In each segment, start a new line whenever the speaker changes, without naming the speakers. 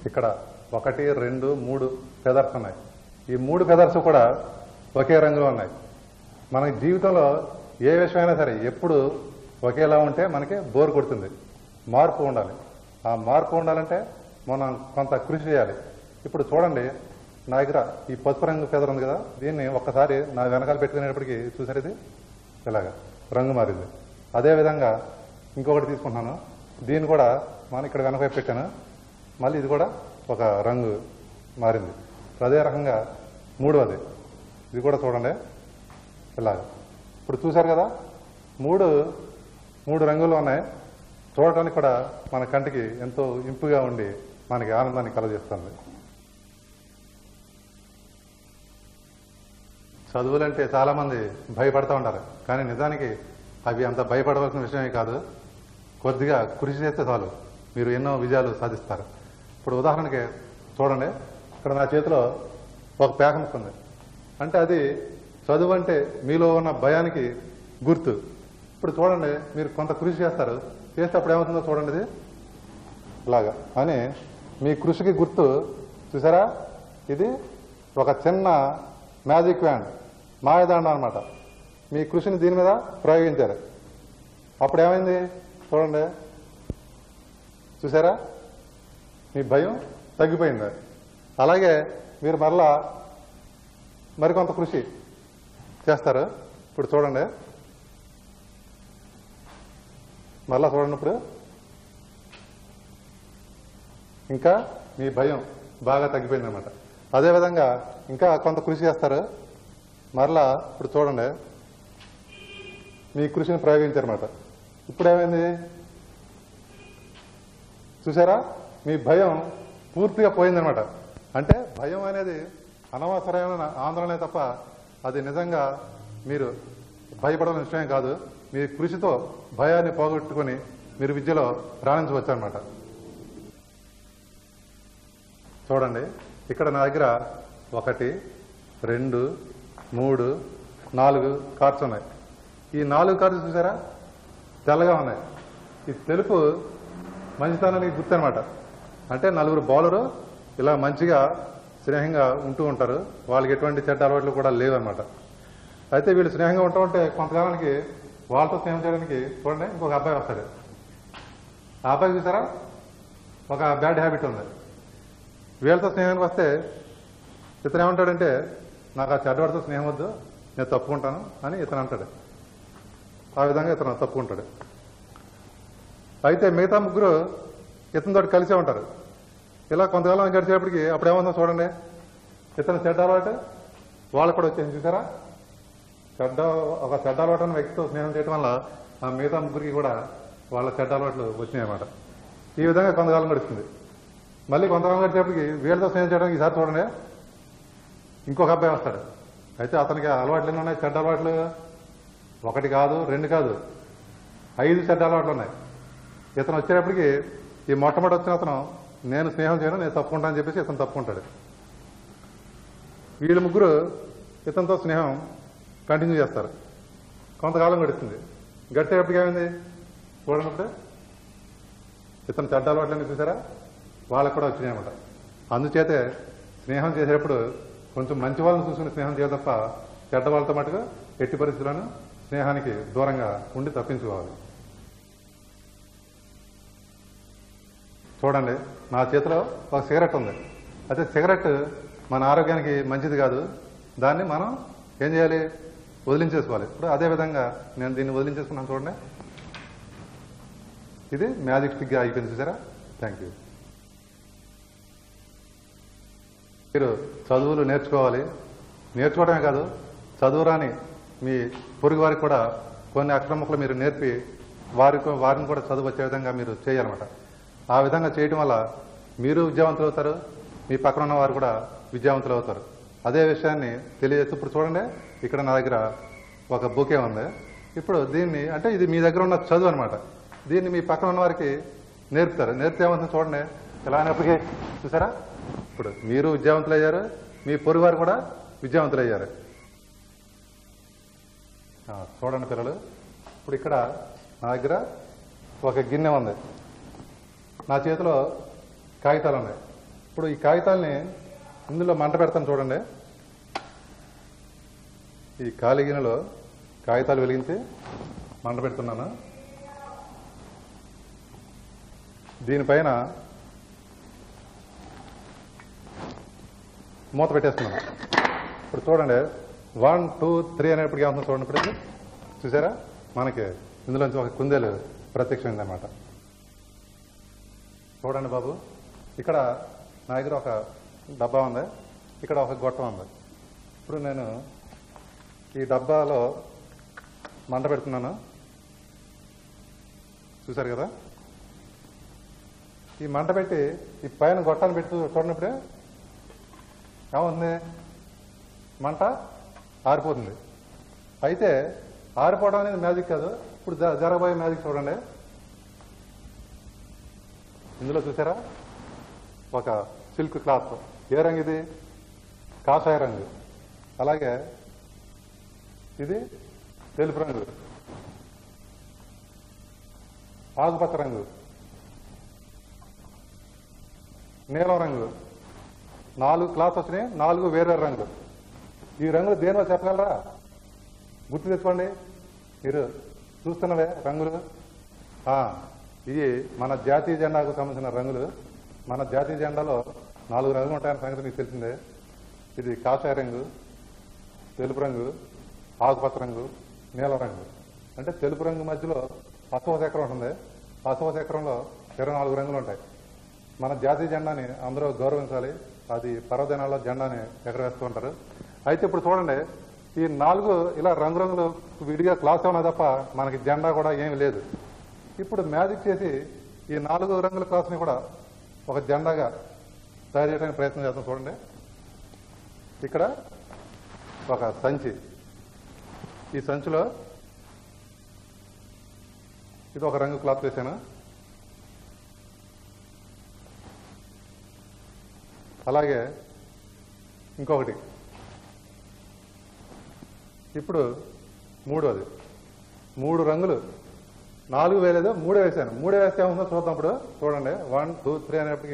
ఇక్కడ ఒకటి రెండు మూడు ఫెదర్స్ ఉన్నాయి ఈ మూడు ఫెదర్స్ కూడా ఒకే రంగులో ఉన్నాయి మనకి జీవితంలో ఏ విషయమైనా సరే ఎప్పుడు ఒకేలా ఉంటే మనకి బోర్ కొడుతుంది మార్పు ఉండాలి ఆ మార్పు ఉండాలంటే మనం కొంత కృషి చేయాలి ఇప్పుడు చూడండి నా దగ్గర ఈ పసుపు రంగు ఫెదర్ ఉంది కదా దీన్ని ఒక్కసారి నా వెనకాల పెట్టుకునేటప్పటికి చూసారు ఇది ఇలాగా రంగు మారింది అదే విధంగా ఇంకొకటి తీసుకుంటున్నాను దీన్ని కూడా మనం ఇక్కడ వెనక వైపు పెట్టాను మళ్ళీ ఇది కూడా ఒక రంగు మారింది అదే రకంగా మూడవది ఇది కూడా చూడండి ఇలాగా ఇప్పుడు చూశారు కదా మూడు మూడు రంగులు ఉన్నాయి చూడటానికి కూడా మన కంటికి ఎంతో ఇంపుగా ఉండి మనకి ఆనందాన్ని కలగజేస్తుంది చదువులంటే చాలా మంది భయపడతా ఉంటారు కానీ నిజానికి అవి అంత భయపడవలసిన విషయమే కాదు కొద్దిగా కృషి చేస్తే చాలు మీరు ఎన్నో విజయాలు సాధిస్తారు ఇప్పుడు ఉదాహరణకి చూడండి ఇక్కడ నా చేతిలో ఒక పేక ముక్క ఉంది అంటే అది చదువు అంటే మీలో ఉన్న భయానికి గుర్తు ఇప్పుడు చూడండి మీరు కొంత కృషి చేస్తారు చేస్తే అప్పుడు ఏమవుతుందో చూడండి ఇది ఇలాగా అని మీ కృషికి గుర్తు చూసారా ఇది ఒక చిన్న మ్యాజిక్ వ్యాండ్ మాయదాండ అనమాట మీ కృషిని దీని మీద ప్రయోగించారు అప్పుడు ఏమైంది చూడండి చూసారా మీ భయం తగ్గిపోయింది అలాగే మీరు మరలా మరికొంత కృషి చేస్తారు ఇప్పుడు చూడండి మరలా చూడండి ఇప్పుడు ఇంకా మీ భయం బాగా తగ్గిపోయింది అనమాట అదేవిధంగా ఇంకా కొంత కృషి చేస్తారు మరలా ఇప్పుడు చూడండి మీ కృషిని ప్రయోగించారన్నమాట ఇప్పుడు ఏమైంది చూసారా మీ భయం పూర్తిగా పోయిందనమాట అంటే భయం అనేది అనవసరమైన ఆందోళనే తప్ప అది నిజంగా మీరు భయపడవలసిన విషయం కాదు మీ కృషితో భయాన్ని పోగొట్టుకొని మీరు విద్యలో రాణించవచ్చు అనమాట చూడండి ఇక్కడ నా దగ్గర ఒకటి రెండు మూడు నాలుగు కార్డ్స్ ఉన్నాయి ఈ నాలుగు కార్డ్స్ చూసారా తెల్లగా ఉన్నాయి ఈ తెలుపు మంచితనానికి గుర్తు అనమాట అంటే నలుగురు బౌలరు ఇలా మంచిగా స్నేహంగా ఉంటూ ఉంటారు వాళ్ళకి ఎటువంటి చెడ్డ అలవాట్లు కూడా లేవన్నమాట అయితే వీళ్ళు స్నేహంగా ఉంటా ఉంటే కొంతకాలానికి వాళ్ళతో స్నేహం చేయడానికి చూడండి ఇంకొక అబ్బాయి వస్తాడు ఆ అబ్బాయి చూసారా ఒక బ్యాడ్ హ్యాబిట్ ఉంది వీళ్ళతో స్నేహానికి వస్తే ఇతను ఏమంటాడంటే నాకు ఆ చెడ్డవాడితో స్నేహం వద్దు నేను తప్పుకుంటాను అని ఇతను అంటాడు ఆ విధంగా ఇతను తప్పుకుంటాడు అయితే మిగతా ముగ్గురు ఇతనితో కలిసే ఉంటారు ఇలా కొంతకాలం గడిచేటప్పటికి అప్పుడు ఏమన్నా చూడండి ఇతను చెడ్డ అలవాటు వాళ్ళకు కూడా వచ్చేసింది చూసారా చెడ్డ ఒక చెడ్డ అలవాటు ఉన్న వ్యక్తితో స్నేహం చేయడం వల్ల ఆ మిగతా ముగ్గురికి కూడా వాళ్ళ చెడ్డ అలవాట్లు వచ్చినాయి అన్నమాట ఈ విధంగా కొంతకాలం గడుస్తుంది మళ్ళీ కొంతకాలం గడిచేపటికి వీళ్ళతో స్నేహం చేయడానికి ఈసారి చూడండి ఇంకొక అబ్బాయి వస్తాడు అయితే అతనికి అలవాట్లు ఎన్ని ఉన్నాయి చెడ్డ అలవాట్లు ఒకటి కాదు రెండు కాదు ఐదు చెడ్డ అలవాట్లు ఉన్నాయి ఇతను వచ్చేటప్పటికి ఈ మొట్టమొదటి వచ్చిన అతను నేను స్నేహం చేయను నేను తప్పుకుంటా అని చెప్పేసి ఇతను తప్పుకుంటాడు వీళ్ళు ముగ్గురు ఇతనితో స్నేహం కంటిన్యూ చేస్తారు కొంతకాలం గడుస్తుంది గడిచేటప్పటికి ఏమైంది చూడనప్పుడు ఇతను చెడ్డ అలవాట్లన్నీ చూసారా వాళ్ళకు కూడా వచ్చినాయి అనమాట అందుచేతే స్నేహం చేసేటప్పుడు కొంచెం మంచి వాళ్ళని చూసుకుని స్నేహం చేయాలి తప్ప చెడ్డ వాళ్ళతో మటుగా ఎట్టి పరిస్థితులను స్నేహానికి దూరంగా ఉండి తప్పించుకోవాలి చూడండి నా చేతిలో ఒక సిగరెట్ ఉంది అయితే సిగరెట్ మన ఆరోగ్యానికి మంచిది కాదు దాన్ని మనం ఏం చేయాలి వదిలించేసుకోవాలి ఇప్పుడు అదే విధంగా నేను దీన్ని వదిలించేసుకున్నాను చూడండి ఇది మ్యాజిక్ స్టిక్గా అయిపోయింది చూసారా థ్యాంక్ యూ మీరు చదువులు నేర్చుకోవాలి నేర్చుకోవడమే కాదు చదువురాని మీ పొరుగు వారికి కూడా కొన్ని అక్రమకులు మీరు నేర్పి వారికి వారిని కూడా చదువు వచ్చే విధంగా మీరు చేయాలన్నమాట ఆ విధంగా చేయడం వల్ల మీరు విద్యావంతులు అవుతారు మీ పక్కన ఉన్న వారు కూడా విద్యావంతులు అవుతారు అదే విషయాన్ని తెలియజేస్తూ ఇప్పుడు చూడండి ఇక్కడ నా దగ్గర ఒక బుకే ఉంది ఇప్పుడు దీన్ని అంటే ఇది మీ దగ్గర ఉన్న చదువు అనమాట దీన్ని మీ పక్కన ఉన్న వారికి నేర్పుతారు నేర్పితే ఏమవుతుంది చూడండి ఇలా అయినప్పటికీ చూసారా ఇప్పుడు మీరు విద్యావంతులు అయ్యారు మీ పొరుగు వారు కూడా విద్యావంతులు అయ్యారు ఆ, చూడండి పిల్లలు ఇప్పుడు ఇక్కడ నా దగ్గర ఒక గిన్నె ఉంది నా చేతిలో కాగితాలు ఉన్నాయి ఇప్పుడు ఈ కాగితాలని ఇందులో మంట పెడతాను చూడండి ఈ ఖాళీ గిన్నెలో కాగితాలు వెలిగించి మంట పెడుతున్నాను దీనిపైన మూత పెట్టేస్తున్నాను ఇప్పుడు చూడండి వన్ టూ త్రీ అనేప్పటికీ ఏమవుతుందో చూడండి ఇప్పుడు ఇది. చూసారా మనకి ఇందులోంచి ఒక కుందేలు ప్రత్యక్షమైంది అనమాట చూడండి బాబు ఇక్కడ నా దగ్గర ఒక డబ్బా ఉంది ఇక్కడ ఒక గొట్టం ఉంది ఇప్పుడు నేను ఈ డబ్బాలో మంట పెడుతున్నాను చూసారు కదా ఈ మంట పెట్టి ఈ పైన గొట్టాన్ని పెట్టి చూడనప్పుడే ఏమవుతుంది మంట ఆరిపోతుంది అయితే ఆరిపోవడం అనేది మ్యాజిక్ కాదు ఇప్పుడు జ- జరగబోయే మ్యాజిక్ చూడండి ఇందులో చూసారా ఒక సిల్క్ క్లాత్ ఏ రంగు ఇది కాషాయ రంగు అలాగే ఇది తెలుపు రంగు ఆకుపచ్చ రంగు నీలం రంగు నాలుగు క్లాత్ వచ్చినాయి నాలుగు వేరే రంగు ఈ రంగులు దేనివల్ల చెప్పగలరా గుర్తు తెచ్చుకోండి మీరు చూస్తున్నవే రంగులు ఆ, ఇవి మన జాతీయ జెండాకు సంబంధించిన రంగులు మన జాతీయ జెండాలో నాలుగు రంగులు ఉంటాయన్న సంగతి మీకు తెలిసిందే ఇది కాషాయ రంగు తెలుపు రంగు ఆకుపచ్చ రంగు నీలం రంగు అంటే తెలుపు రంగు మధ్యలో అశోక చక్రం ఉంటుంది అశోక చక్రంలో ఇరవై నాలుగు రంగులు ఉంటాయి మన జాతీయ జెండాని అందరూ గౌరవించాలి అది పర్వదినాల్లో జెండాని ఎగరవేస్తూ ఉంటారు అయితే ఇప్పుడు చూడండి ఈ నాలుగు ఇలా రంగురంగులు విడిగా క్లాస్ ఉన్నాయి తప్ప మనకి జెండా కూడా ఏమీ లేదు ఇప్పుడు మ్యాజిక్ చేసి ఈ నాలుగు రంగుల క్లాస్ని కూడా ఒక జెండాగా తయారు చేయడానికి ప్రయత్నం చేస్తాం చూడండి ఇక్కడ ఒక సంచి ఈ సంచిలో ఇది ఒక రంగు క్లాత్ వేసాను అలాగే ఇంకొకటి ఇప్పుడు మూడోది మూడు రంగులు నాలుగు వేలేదు మూడే వేసాను మూడే వేస్తే ఏముందో చూద్దాం ఇప్పుడు చూడండి వన్ టూ త్రీ అనేప్పటికి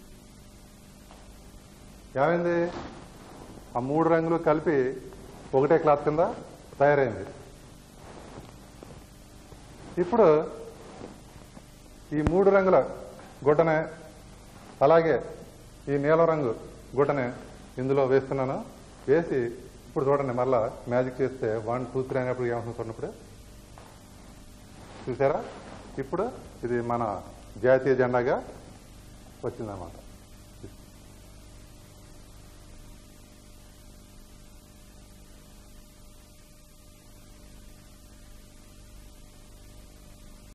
ఏమైంది ఆ మూడు రంగులు కలిపి ఒకటే క్లాత్ కింద తయారైంది ఇప్పుడు ఈ మూడు రంగుల గుడ్డనే అలాగే ఈ నీలం రంగు గుడ్డనే ఇందులో వేస్తున్నాను వేసి ఇప్పుడు చూడండి మళ్ళా మ్యాజిక్ చేస్తే వన్ టూ త్రీ అనేప్పుడు ఏమవుతుంది చూడప్పుడు చూసారా ఇప్పుడు ఇది మన జాతీయ జెండాగా వచ్చిందన్నమాట